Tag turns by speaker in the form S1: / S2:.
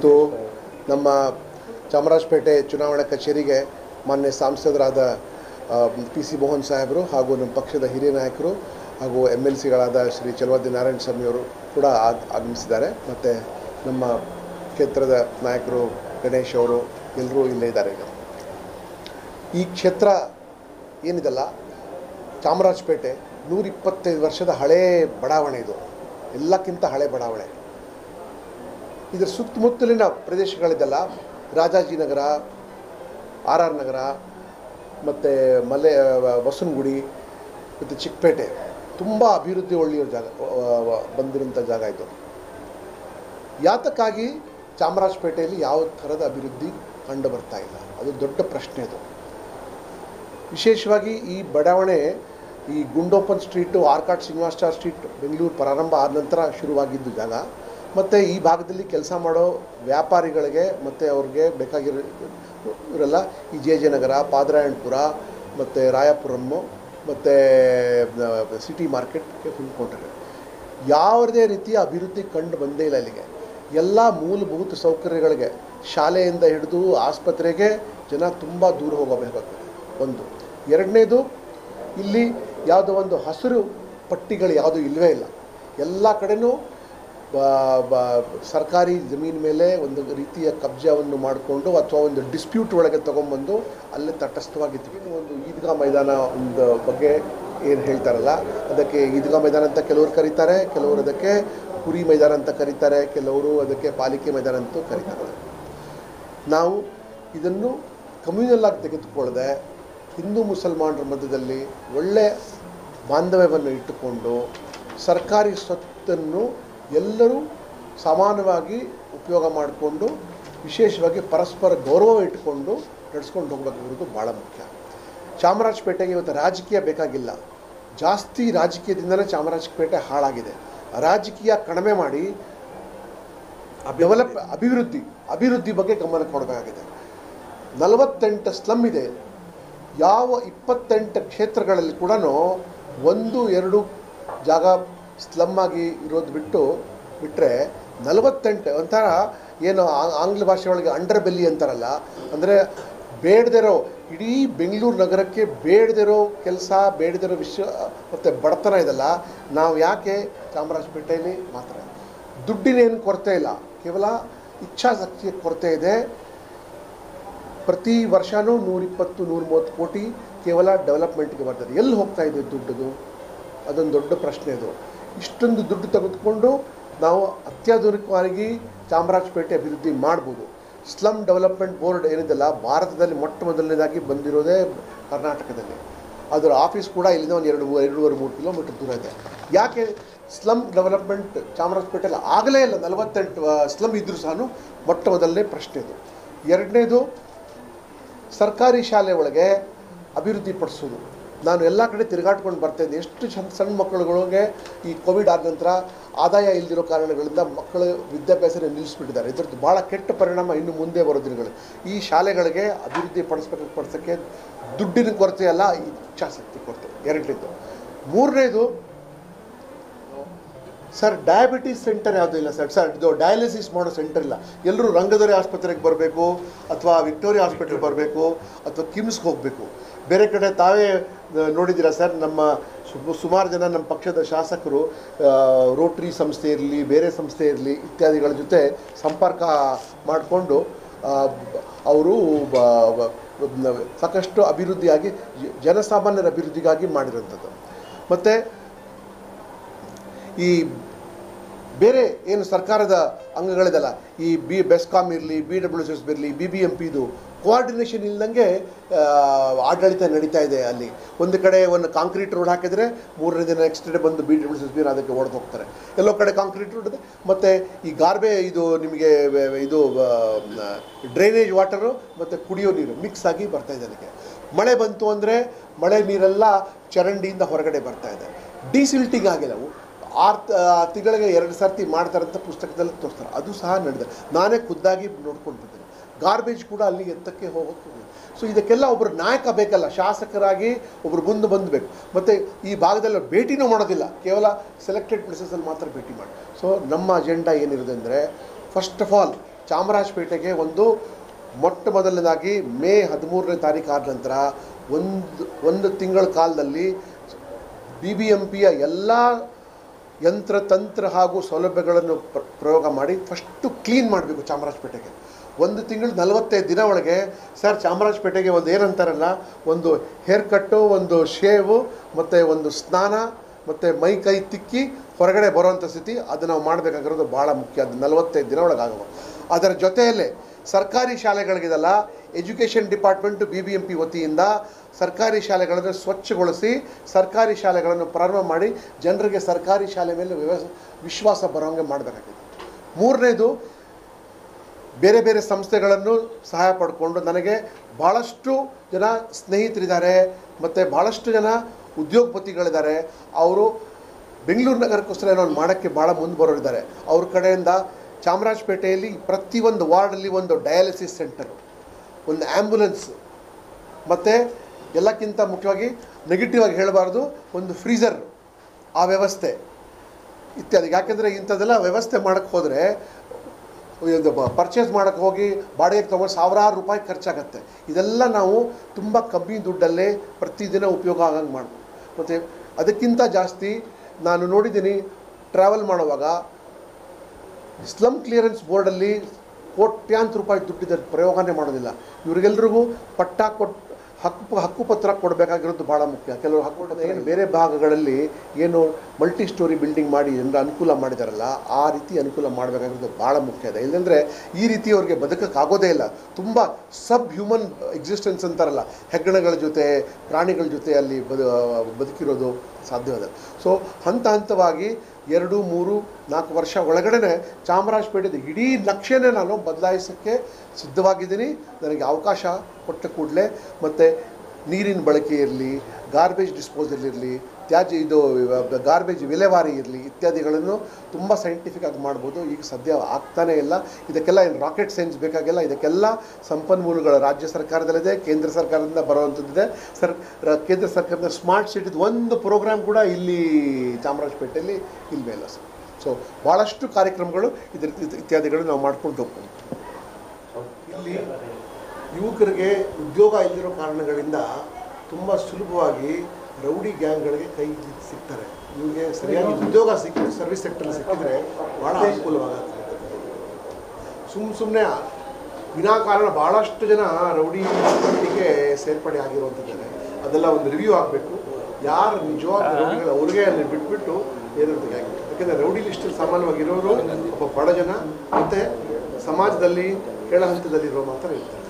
S1: ಇವತ್ತು ನಮ್ಮ ಚಾಮರಾಜಪೇಟೆ ಚುನಾವಣಾ ಕಚೇರಿಗೆ ಮಾನ್ಯ ಸಂಸದರಾದ ಪಿ ಸಿ ಮೋಹನ್ ಸಾಹೇಬರು ಹಾಗೂ ನಮ್ಮ ಪಕ್ಷದ ಹಿರಿಯ ನಾಯಕರು ಹಾಗೂ ಎಮ್ ಎಲ್ ಸಿಗಳಾದ ಶ್ರೀ ಚಲವಾದಿ ನಾರಾಯಣ ಸ್ವಾಮಿಯವರು ಕೂಡ ಆಗ್- ಆಗಮಿಸಿದ್ದಾರೆ ಮತ್ತು ನಮ್ಮ ಕ್ಷೇತ್ರದ ನಾಯಕರು ಗಣೇಶ್ ಅವರು ಎಲ್ಲರೂ ಇಲ್ಲೇ ಇದ್ದಾರೆ ಈಗ ಈ ಕ್ಷೇತ್ರ ಏನಿದೆಲ್ಲ ಚಾಮರಾಜಪೇಟೆ ನೂರ ಇಪ್ಪತ್ತೈದು ವರ್ಷದ ಹಳೇ ಬಡಾವಣೆ ಇದು ಎಲ್ಲಕ್ಕಿಂತ ಹಳೆ ಬಡಾವಣೆ ಇದರ ಸುತ್ತಮುತ್ತಲಿನ ಪ್ರದೇಶಗಳಿದೆಲ್ಲ ರಾಜಾಜಿನಗರ ಆರ್ ಆರ್ ನಗರ ಮತ್ತು ಮಲೆ ಬಸವನಗುಡಿ ಮತ್ತು ಚಿಕ್ಕಪೇಟೆ ತುಂಬ ಅಭಿವೃದ್ಧಿ ಒಳ್ಳೆಯ ಜಾಗ ಬಂದಿರೋಂಥ ಜಾಗ ಇದು ಯಾತಕ್ಕಾಗಿ ಚಾಮರಾಜಪೇಟೆಯಲ್ಲಿ ಯಾವ ಥರದ ಅಭಿವೃದ್ಧಿ ಕಂಡು ಬರ್ತಾ ಇಲ್ಲ ಅದು ದೊಡ್ಡ ಪ್ರಶ್ನೆ ಅದು ವಿಶೇಷವಾಗಿ ಈ ಬಡಾವಣೆ ಈ ಗುಂಡೋಪನ್ ಸ್ಟ್ರೀಟು ಆರ್ಕಾಟ್ ಶ್ರೀನಿವಾಸ ಸ್ಟ್ರೀಟ್ ಬೆಂಗಳೂರು ಪ್ರಾರಂಭ ಆದ ನಂತರ ಶುರುವಾಗಿದ್ದು ಜಾಗ ಮತ್ತು ಈ ಭಾಗದಲ್ಲಿ ಕೆಲಸ ಮಾಡೋ ವ್ಯಾಪಾರಿಗಳಿಗೆ ಮತ್ತು ಅವ್ರಿಗೆ ಬೇಕಾಗಿರೋ ಇವರೆಲ್ಲ ಈ ಜೆ ಜೆ ನಗರ ಪಾದರಾಯಣಪುರ ಮತ್ತು ರಾಯಪುರಮ್ಮು ಮತ್ತು ಸಿಟಿ ಮಾರ್ಕೆಟ್ಗೆ ಹೊಂದ್ಕೊಂಡಿದ್ದಾರೆ ಯಾವುದೇ ರೀತಿಯ ಅಭಿವೃದ್ಧಿ ಕಂಡು ಬಂದೇ ಇಲ್ಲ ಇಲ್ಲಿಗೆ ಎಲ್ಲ ಮೂಲಭೂತ ಸೌಕರ್ಯಗಳಿಗೆ ಶಾಲೆಯಿಂದ ಹಿಡಿದು ಆಸ್ಪತ್ರೆಗೆ ಜನ ತುಂಬ ದೂರ ಹೋಗಬೇಕಾಗ್ತದೆ ಒಂದು ಎರಡನೇದು ಇಲ್ಲಿ ಯಾವುದೋ ಒಂದು ಹಸಿರು ಪಟ್ಟಿಗಳು ಯಾವುದೂ ಇಲ್ಲವೇ ಇಲ್ಲ ಎಲ್ಲ ಕಡೆನೂ ಬ- ಬ- ಸರ್ಕಾರಿ ಜಮೀನು ಮೇಲೆ ಒಂದು ರೀತಿಯ ಕಬ್ಜಾವನ್ನು ಮಾಡಿಕೊಂಡು ಅಥವಾ ಒಂದು ಡಿಸ್ಪ್ಯೂಟ್ ಒಳಗೆ ತೊಗೊಂಬಂದು ಅಲ್ಲೇ ತಟಸ್ಥವಾಗಿದ್ವಿ ಇನ್ನು ಒಂದು ಈದ್ಗಾ ಮೈದಾನ ಒಂದು ಬಗ್ಗೆ ಏನು ಹೇಳ್ತಾರಲ್ಲ ಅದಕ್ಕೆ ಈದ್ಗಾ ಮೈದಾನ ಅಂತ ಕೆಲವರು ಕರೀತಾರೆ ಕೆಲವರು ಅದಕ್ಕೆ ಕುರಿ ಮೈದಾನ ಅಂತ ಕರೀತಾರೆ ಕೆಲವರು ಅದಕ್ಕೆ ಪಾಲಿಕೆ ಮೈದಾನ ಅಂತೂ ಕರೀತಾರೆ ನಾವು ಇದನ್ನು ಕಮ್ಯುನಲ್ ಆಗಿ ತೆಗೆದುಕೊಳ್ಳದೆ ಹಿಂದೂ ಮುಸಲ್ಮಾನರ ಮಧ್ಯದಲ್ಲಿ ಒಳ್ಳೆಯ ಬಾಂಧವ್ಯವನ್ನು ಇಟ್ಟುಕೊಂಡು ಸರ್ಕಾರಿ ಸ್ವತ್ತನ್ನು ಎಲ್ಲರೂ ಸಮಾನವಾಗಿ ಉಪಯೋಗ ಮಾಡಿಕೊಂಡು ವಿಶೇಷವಾಗಿ ಪರಸ್ಪರ ಗೌರವ ಇಟ್ಟುಕೊಂಡು ನಡೆಸ್ಕೊಂಡು ಹೋಗಬೇಕಾಗಿರೋದು ಭಾಳ ಮುಖ್ಯ ಚಾಮರಾಜಪೇಟೆಗೆ ಇವತ್ತು ರಾಜಕೀಯ ಬೇಕಾಗಿಲ್ಲ ಜಾಸ್ತಿ ರಾಜಕೀಯದಿಂದಲೇ ಚಾಮರಾಜಪೇಟೆ ಹಾಳಾಗಿದೆ ರಾಜಕೀಯ ಕಡಿಮೆ ಮಾಡಿ ಡೆವಲಪ್ ಅಭಿವೃದ್ಧಿ ಅಭಿವೃದ್ಧಿ ಬಗ್ಗೆ ಗಮನ ಕೊಡಬೇಕಾಗಿದೆ ನಲವತ್ತೆಂಟು ಸ್ಲಮ್ ಇದೆ ಯಾವ ಇಪ್ಪತ್ತೆಂಟು ಕ್ಷೇತ್ರಗಳಲ್ಲಿ ಕೂಡ ಒಂದು ಎರಡು ಜಾಗ ಸ್ಲಮ್ ಆಗಿ ಇರೋದು ಬಿಟ್ಟು ಬಿಟ್ಟರೆ ನಲವತ್ತೆಂಟು ಒಂಥರ ಏನು ಆ- ಆಂಗ್ಲ ಭಾಷೆ ಒಳಗೆ ಅಂಡರ್ ಬೆಲ್ಲಿ ಅಂತಾರಲ್ಲ ಅಂದರೆ ಬೇಡದಿರೋ ಇಡೀ ಬೆಂಗಳೂರು ನಗರಕ್ಕೆ ಬೇಡದಿರೋ ಕೆಲಸ ಬೇಡದಿರೋ ವಿಷಯ ಮತ್ತು ಬಡತನ ಇದೆಲ್ಲ ನಾವು ಯಾಕೆ ಚಾಮರಾಜಪೇಟೆಯಲ್ಲಿ ಮಾತ್ರ ದುಡ್ಡಿನೇನು ಕೊರತೆ ಇಲ್ಲ ಕೇವಲ ಇಚ್ಛಾಶಕ್ತಿಯ ಕೊರತೆ ಇದೆ ಪ್ರತಿ ವರ್ಷವೂ ನೂರಿಪ್ಪತ್ತು ನೂರ ಮೂವತ್ತು ಕೋಟಿ ಕೇವಲ ಡೆವಲಪ್ಮೆಂಟ್ಗೆ ಬರ್ತದೆ ಎಲ್ಲಿ ಹೋಗ್ತಾ ಇದೆ ದುಡ್ಡದು ಅದೊಂದು ದೊಡ್ಡ ಪ್ರಶ್ನೆ ಅದು ಇಷ್ಟೊಂದು ದುಡ್ಡು ತೆಗೆದುಕೊಂಡು ನಾವು ಅತ್ಯಾಧುನಿಕವಾಗಿ ಚಾಮರಾಜಪೇಟೆ ಅಭಿವೃದ್ಧಿ ಮಾಡ್ಬೋದು ಸ್ಲಮ್ ಡೆವಲಪ್ಮೆಂಟ್ ಬೋರ್ಡ್ ಏನಿದೆಲ್ಲ ಭಾರತದಲ್ಲಿ ಮೊಟ್ಟ ಮೊದಲನೇದಾಗಿ ಬಂದಿರೋದೇ ಕರ್ನಾಟಕದಲ್ಲಿ ಅದರ ಆಫೀಸ್ ಕೂಡ ಇಲ್ಲಿಂದ ಒಂದು ಎರಡು ಎರಡೂವರೆ ಮೂರು ಕಿಲೋಮೀಟರ್ ದೂರ ಇದೆ ಯಾಕೆ ಸ್ಲಮ್ ಡೆವಲಪ್ಮೆಂಟ್ ಚಾಮರಾಜಪೇಟೆಯಲ್ಲಿ ಆಗಲೇ ಇಲ್ಲ ನಲವತ್ತೆಂಟು ಸ್ಲಮ್ ಇದ್ದರೂ ಸಹ ಮೊಟ್ಟ ಮೊದಲನೇ ಪ್ರಶ್ನೆ ಇದು ಎರಡನೇದು ಸರ್ಕಾರಿ ಶಾಲೆ ಒಳಗೆ ಅಭಿವೃದ್ಧಿ ಪಡಿಸೋದು ನಾನು ಎಲ್ಲ ಕಡೆ ತಿರುಗಾಡ್ಕೊಂಡು ಬರ್ತಾಯಿದ್ದೆ ಎಷ್ಟು ಸಣ್ಣ ಸಣ್ಣ ಮಕ್ಕಳುಗಳಿಗೆ ಈ ಕೋವಿಡ್ ಆದ ನಂತರ ಆದಾಯ ಇಲ್ದಿರೋ ಕಾರಣಗಳಿಂದ ಮಕ್ಕಳು ವಿದ್ಯಾಭ್ಯಾಸನ ನಿಲ್ಲಿಸ್ಬಿಟ್ಟಿದ್ದಾರೆ ಇದ್ರದ್ದು ಭಾಳ ಕೆಟ್ಟ ಪರಿಣಾಮ ಇನ್ನು ಮುಂದೆ ಬರೋ ದಿನಗಳು ಈ ಶಾಲೆಗಳಿಗೆ ಅಭಿವೃದ್ಧಿ ಪಡಿಸ್ಬೇಕು ಪಡಿಸೋಕ್ಕೆ ದುಡ್ಡಿನ ಕೊರತೆ ಅಲ್ಲ ಇಚ್ಛಾಶಕ್ತಿ ಕೊರತೆ ಎರಡನೇದು ಮೂರನೇದು ಸರ್ ಡಯಾಬಿಟೀಸ್ ಸೆಂಟರ್ ಯಾವುದೂ ಇಲ್ಲ ಸರ್ ಸರ್ ಇದು ಡಯಾಲಿಸಿಸ್ ಮಾಡೋ ಸೆಂಟರ್ ಇಲ್ಲ ಎಲ್ಲರೂ ರಂಗದೊರೆ ಆಸ್ಪತ್ರೆಗೆ ಬರಬೇಕು ಅಥವಾ ವಿಕ್ಟೋರಿಯಾ ಹಾಸ್ಪಿಟಲ್ ಬರಬೇಕು ಅಥವಾ ಕಿಮ್ಸ್ಗೆ ಹೋಗಬೇಕು ಬೇರೆ ಕಡೆ ತಾವೇ ಆ, ನೋಡಿದ್ದೀರಾ ಸರ್ ನಮ್ಮ ಸು- ಸುಮಾರು ಜನ ನಮ್ಮ ಪಕ್ಷದ ಶಾಸಕರು ರೋಟ್ರಿ ಸಂಸ್ಥೆ ಇರಲಿ ಬೇರೆ ಸಂಸ್ಥೆ ಇರಲಿ ಇತ್ಯಾದಿಗಳ ಜೊತೆ ಸಂಪರ್ಕ ಮಾಡಿಕೊಂಡು ಅವರು ಸಾಕಷ್ಟು ಅಭಿವೃದ್ಧಿಯಾಗಿ ಜ- ಜನಸಾಮಾನ್ಯರ ಅಭಿವೃದ್ಧಿಗಾಗಿ ಮಾಡಿರೋಂಥದ್ದು ಮತ್ತು ಈ ಬೇರೆ ಏನು ಸರ್ಕಾರದ ಅಂಗಗಳಿದೆಲ್ಲ ಈ ಬಿ ಬೆಸ್ಕಾಮ್ ಇರಲಿ ಬಿ ಡಬ್ಲ್ಯೂ ಎಸ್ ಇರಲಿ ಬಿ ಬಿ ಎಂ ಪಿದು ಕೋಆರ್ಡಿನೇಷನ್ ಇಲ್ದಂಗೆ ಆ, ಆಡಳಿತ ನಡೀತಾ ಇದೆ ಅಲ್ಲಿ ಒಂದು ಕಡೆ ಒಂದು ಕಾಂಕ್ರೀಟ್ ರೋಡ್ ಹಾಕಿದರೆ ಮೂರನೇ ದಿನ ನೆಕ್ಸ್ಟ್ ಡೇ ಬಂದು ಬಿ ಡಬ್ಲ್ಯೂ ಎಸ್ ಬಿ ಅದಕ್ಕೆ ಹೊಡೆದು ಹೋಗ್ತಾರೆ ಎಲ್ಲೋ ಕಡೆ ಕಾಂಕ್ರೀಟ್ ರೋಡ್ ಇದೆ ಮತ್ತು ಈ ಗಾರ್ಬೆ ಇದು ನಿಮಗೆ ವೆ- ವೆ- ಇದು ಡ್ರೈನೇಜ್ ವಾಟರು ಮತ್ತು ಕುಡಿಯೋ ನೀರು ಮಿಕ್ಸ್ ಆಗಿ ಬರ್ತಾ ಇದೆ ಅದಕ್ಕೆ ಮಳೆ ಬಂತು ಅಂದರೆ ಮಳೆ ನೀರೆಲ್ಲ ಚರಂಡಿಯಿಂದ ಹೊರಗಡೆ ಬರ್ತಾ ಇದೆ ಡಿಸಿಲ್ಟಿಂಗ್ ಆಗಿಲ್ಲ ಅವು ಆರು ತಿಂಗಳಿಗೆ ಎರಡು ಸರ್ತಿ ಮಾಡ್ತಾರಂತ ಪುಸ್ತಕದಲ್ಲಿ ತೋರಿಸ್ತಾರೆ ಅದು ಸಹ ನಡೆದಿದೆ ನಾನೇ ಖುದ್ದಾಗಿ ನೋಡ್ಕೊಂಡು ಬಂದಿದ್ದೀನಿ ಗಾರ್ಬೇಜ್ ಕೂಡ ಅಲ್ಲಿಗೆ ಎತ್ತಕ್ಕೆ ಹೋಗೋಕ್ಕೆ ಸೊ ಇದಕ್ಕೆಲ್ಲ ಒಬ್ಬರು ನಾಯಕ ಬೇಕಲ್ಲ ಶಾಸಕರಾಗಿ ಒಬ್ಬರು ಮುಂದೆ ಬಂದಬೇಕು ಮತ್ತು ಈ ಭಾಗದಲ್ಲಿ ಭೇಟಿನೂ ಮಾಡೋದಿಲ್ಲ ಕೇವಲ ಸೆಲೆಕ್ಟೆಡ್ ಪ್ಲೇಸಸಲ್ಲಿ ಮಾತ್ರ ಭೇಟಿ ಮಾಡಿ ಸೊ ನಮ್ಮ ಅಜೆಂಡಾ ಏನಿರುತ್ತೆ ಅಂದರೆ ಫಸ್ಟ್ ಆಫ್ ಆಲ್ ಚಾಮರಾಜಪೇಟೆಗೆ ಒಂದು ಮೊಟ್ಟ ಮೊದಲನೇದಾಗಿ ಮೇ ಹದಿಮೂರನೇ ತಾರೀಕು ಆದ ನಂತರ ಒಂದು ಒಂದು ತಿಂಗಳ ಕಾಲದಲ್ಲಿ ಬಿ ಬಿ ಎಂ ಪಿಯ ಎಲ್ಲ ಯಂತ್ರ ತಂತ್ರ ಹಾಗೂ ಸೌಲಭ್ಯಗಳನ್ನು ಪ್ರ- ಪ್ರಯೋಗ ಮಾಡಿ ಫಸ್ಟು ಕ್ಲೀನ್ ಮಾಡಬೇಕು ಚಾಮರಾಜಪೇಟೆಗೆ ಒಂದು ತಿಂಗಳು ನಲವತ್ತೈದು ದಿನ ಒಳಗೆ ಸರ್ ಚಾಮರಾಜಪೇಟೆಗೆ ಒಂದು ಏನಂತಾರಲ್ಲ ಒಂದು ಹೇರ್ ಕಟ್ಟು ಒಂದು ಶೇವು ಮತ್ತು ಒಂದು ಸ್ನಾನ ಮತ್ತು ಮೈ ಕೈ ತಿಕ್ಕಿ ಹೊರಗಡೆ ಬರುವಂಥ ಸ್ಥಿತಿ ಅದು ನಾವು ಮಾಡಬೇಕಾಗಿರೋದು ಭಾಳ ಮುಖ್ಯ ಅದು ನಲವತ್ತೈದು ದಿನ ಒಳಗಾಗುವ ಅದರ ಜೊತೆಯಲ್ಲೇ ಸರ್ಕಾರಿ ಶಾಲೆಗಳಿಗಿದಲ್ಲ education department B B M P ವತಿಯಿಂದ ಸರ್ಕಾರಿ ಶಾಲೆಗಳನ್ನು ಸ್ವಚ್ಛಗೊಳಿಸಿ ಸರ್ಕಾರಿ ಶಾಲೆಗಳನ್ನು ಪ್ರಾರಂಭ ಮಾಡಿ ಜನರಿಗೆ ಸರ್ಕಾರಿ ಶಾಲೆ ಮೇಲೆ ವ್ಯವಸ್ ವಿಶ್ವಾಸ ಬರೋಂಗೆ ಮಾಡಬೇಕಾಗಿದೆ ಮೂರನೇದು ಬೇರೆ ಬೇರೆ ಸಂಸ್ಥೆಗಳನ್ನು ಸಹಾಯ ಪಡ್ಕೊಂಡು ನನಗೆ ಭಾಳಷ್ಟು ಜನ ಸ್ನೇಹಿತರಿದ್ದಾರೆ ಮತ್ತು ಭಾಳಷ್ಟು ಜನ ಉದ್ಯೋಗಪತಿಗಳಿದ್ದಾರೆ ಅವರು ಬೆಂಗಳೂರು ನಗರಕ್ಕೋಸ್ಕರ ಏನೋ ಒಂದು ಮಾಡೋಕ್ಕೆ ಭಾಳ ಮುಂದೆ ಬರೋರಿದ್ದಾರೆ ಅವ್ರ ಕಡೆಯಿಂದ ಚಾಮರಾಜಪೇಟೆಯಲ್ಲಿ ಪ್ರತಿಯೊಂದು ವಾರ್ಡಲ್ಲಿ ಒಂದು ಡಯಾಲಿಸಿಸ್ ಸೆಂಟರು ಒಂದು ಆ್ಯಂಬುಲೆನ್ಸ್ ಮತ್ತು ಎಲ್ಲಕ್ಕಿಂತ ಮುಖ್ಯವಾಗಿ ನೆಗೆಟಿವ್ ಆಗಿ ಹೇಳಬಾರ್ದು ಒಂದು ಫ್ರೀಝರ್ ಆ ವ್ಯವಸ್ಥೆ ಇತ್ಯಾದಿ ಯಾಕೆಂದರೆ ಇಂಥದ್ದೆಲ್ಲ ವ್ಯವಸ್ಥೆ ಮಾಡೋಕ್ಕೆ ಹೋದರೆ ಒಂದು ಪರ್ಚೇಸ್ ಮಾಡೋಕ್ಕೆ ಹೋಗಿ ಬಾಡಿಗೆಗೆ ತೊಗೊಂಡು ಸಾವಿರಾರು ರೂಪಾಯಿ ಖರ್ಚಾಗತ್ತೆ ಇದೆಲ್ಲ ನಾವು ತುಂಬ ಕಮ್ಮಿ ದುಡ್ಡಲ್ಲೇ ಪ್ರತಿದಿನ ಉಪಯೋಗ ಆಗಂಗೆ ಮಾಡ್ಬೋದು ಮತ್ತು ಅದಕ್ಕಿಂತ ಜಾಸ್ತಿ ನಾನು ನೋಡಿದ್ದೀನಿ ಟ್ರಾವೆಲ್ ಮಾಡುವಾಗ ಸ್ಲಮ್ ಕ್ಲಿಯರೆನ್ಸ್ ಬೋರ್ಡಲ್ಲಿ ಕೋಟ್ಯಾಂತರ ರೂಪಾಯಿ ದುಡ್ಡಿದ ಪ್ರಯೋಗನೇ ಮಾಡೋದಿಲ್ಲ ಇವರಿಗೆಲ್ರಿಗೂ ಪಟ್ಟ ಕೊಟ್ಟು ಹಕ್ಕು ಹಕ್ಕುಪತ್ರ ಕೊಡಬೇಕಾಗಿರೋದು ಭಾಳ ಮುಖ್ಯ ಕೆಲವರು ಹಕ್ಕು ಏನು ಬೇರೆ ಭಾಗಗಳಲ್ಲಿ ಏನು ಮಲ್ಟಿ ಸ್ಟೋರಿ ಬಿಲ್ಡಿಂಗ್ ಮಾಡಿ ಜನರ ಅನುಕೂಲ ಮಾಡಿದಾರಲ್ಲ ಆ ರೀತಿ ಅನುಕೂಲ ಮಾಡಬೇಕಾಗಿರೋದು ಭಾಳ ಮುಖ್ಯ ಇದೆ ಇಲ್ಲಂದರೆ ಈ ರೀತಿ ಅವ್ರಿಗೆ ಬದುಕೋಕ್ಕಾಗೋದೇ ಇಲ್ಲ ತುಂಬ ಸಬ್ ಹ್ಯೂಮನ್ ಎಕ್ಸಿಸ್ಟೆನ್ಸ್ ಅಂತಾರಲ್ಲ ಹೆಗ್ಗಣಗಳ ಜೊತೆ ಪ್ರಾಣಿಗಳ ಜೊತೆ ಅಲ್ಲಿ ಬದು ಬದುಕಿರೋದು ಸಾಧ್ಯವಾದ ಸೊ ಹಂತ ಹಂತವಾಗಿ ಎರಡು ಮೂರು ನಾಲ್ಕು ವರ್ಷ ಒಳಗಡೆ ಚಾಮರಾಜಪೇಟೆದ ಇಡೀ ನಕ್ಷೆನೇ ನಾನು ಬದಲಾಯಿಸೋಕ್ಕೆ ಸಿದ್ಧವಾಗಿದ್ದೀನಿ ನನಗೆ ಅವಕಾಶ ಕೊಟ್ಟ ಕೂಡಲೇ ಮತ್ತು ನೀರಿನ ಬಳಕೆ ಇರಲಿ ಗಾರ್ಬೇಜ್ ಡಿಸ್ಪೋಸಲ್ ಇರಲಿ ತ್ಯಾಜ್ಯ ಇದು ಗಾರ್ಬೇಜ್ ವಿಲೇವಾರಿ ಇರಲಿ ಇತ್ಯಾದಿಗಳನ್ನು ತುಂಬ ಸೈಂಟಿಫಿಕ್ ಆಗಿ ಮಾಡ್ಬೋದು ಈಗ ಸದ್ಯ ಆಗ್ತಾನೇ ಇಲ್ಲ ಇದಕ್ಕೆಲ್ಲ ಏನು ರಾಕೆಟ್ ಸೈನ್ಸ್ ಬೇಕಾಗಿಲ್ಲ ಇದಕ್ಕೆಲ್ಲ ಸಂಪನ್ಮೂಲಗಳ ರಾಜ್ಯ ಸರ್ಕಾರದಲ್ಲಿದೆ ಕೇಂದ್ರ ಸರ್ಕಾರದಿಂದ ಬರುವಂಥದ್ದಿದೆ ಸರ್ ರ- ಕೇಂದ್ರ ಸರ್ಕಾರದ ಸ್ಮಾರ್ಟ್ ಸಿಟಿದು ಒಂದು ಪ್ರೋಗ್ರಾಮ್ ಕೂಡ ಇಲ್ಲಿ ಚಾಮರಾಜಪೇಟೆಯಲ್ಲಿ ಇಲ್ವೇ ಇಲ್ಲ ಸರ್ ಸೊ ಭಾಳಷ್ಟು ಕಾರ್ಯಕ್ರಮಗಳು ಇದ್ರ ಇತ್- ಇತ್ಯಾದಿಗಳು ನಾವು ಮಾಡ್ಕೊಂಡು ಹೋಗ್ತೀವಿ ಇಲ್ಲಿ ಯುವಕರಿಗೆ ಉದ್ಯೋಗ ಇಲ್ಲದಿರೋ ಕಾರಣಗಳಿಂದ ತುಂಬ ಸುಲಭವಾಗಿ ರೌಡಿ ಗ್ಯಾಂಗ್ಗಳಿಗೆ ಕೈ ಸಿಗ್ತಾರೆ ಇವ್ರಿಗೆ ಸರಿಯಾಗಿ ಉದ್ಯೋಗ ಸಿಕ್ಕಿ ಸರ್ವಿಸ್ ಸೆಕ್ಟರ್ ಸಿಕ್ಕಿದ್ರೆ ಭಾಳ ಅನುಕೂಲವಾಗುತ್ತೆ ಸುಮ್ಮ ಸುಮ್ಮನೆ ವಿನಾಕಾರಣ ಭಾಳಷ್ಟು ಜನ ರೌಡಿ ಪಟ್ಟಿಗೆ ಸೇರ್ಪಡೆ ಆಗಿರುವಂಥದ್ದಿದೆ ಅದೆಲ್ಲ ಒಂದು ರಿವ್ಯೂ ಆಗಬೇಕು ಯಾರು ನಿಜವಾದ ರೌಡಿಗಳು ಅವ್ರಿಗೆ ಅಲ್ಲಿ ಬಿಟ್ಬಿಟ್ಟು ಏನಿರುತ್ತೆ ಗ್ಯಾಂಗ್ ಯಾಕೆಂದರೆ ರೌಡಿ ಲಿಸ್ಟಲ್ಲಿ ಸಾಮಾನ್ಯವಾಗಿರೋರು ಒಬ್ಬ ಬಡ ಜನ ಮತ್ತು ಸಮಾಜದಲ್ಲಿ ಕೆಳ ಹಂತದಲ್ಲಿರೋ ಮಾತ್ರ ಇರ್ತಾರೆ